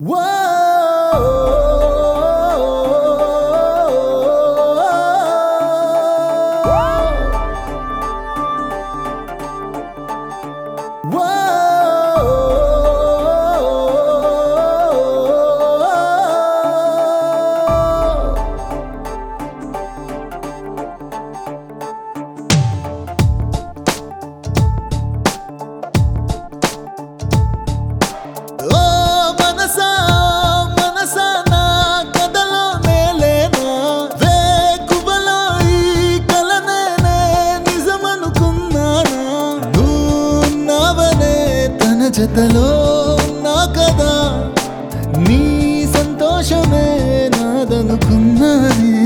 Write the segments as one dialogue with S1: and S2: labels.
S1: ఓ మనసా మనసా నా కథలో నేలేనా వేకువలో ఈ కలనేనే నిజమనుకున్నానా నువ్వున్నావనే తన జతలో నా కదా నీ సంతోషమే నాదనుకున్నది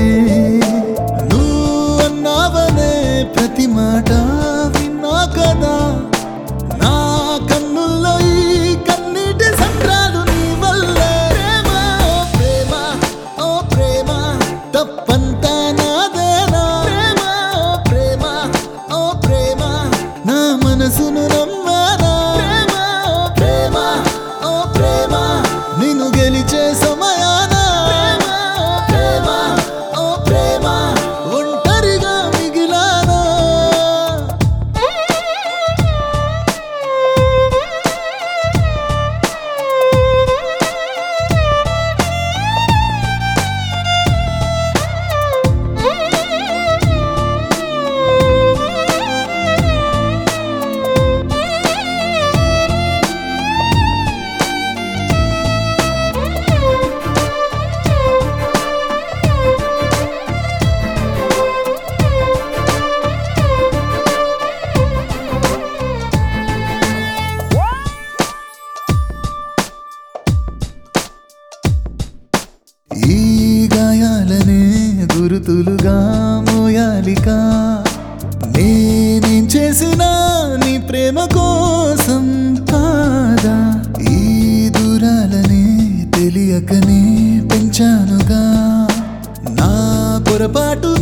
S1: నువ్వు అన్నావనే ప్రతి మాట విన్నా కదా నా కన్నుల్లో ఈ కన్నీటి సంద్రాలు నీ వల్లే ప్రేమ ఓ ప్రేమ ఓ ప్రేమ తప్పంతా నాదేనా ప్రేమ ఓ ప్రేమ ఓ ప్రేమ నా మనసును నమ్మానా ప్రేమ ఓ ప్రేమ ఓ ప్రేమ నిన్ను గెలిచే సమయాన ప్రేమ ఓ ప్రేమ ఓ ప్రేమ ఒంటరిగా మిగిలానా ఈ గాయాలనే గురుతులుగా మోయాలిక నేనేం చేసినా నీ ప్రేమ కోసం కాదా ఈ దూరాలనే తెలియకనే పెంచానుగా నా పొరపాటు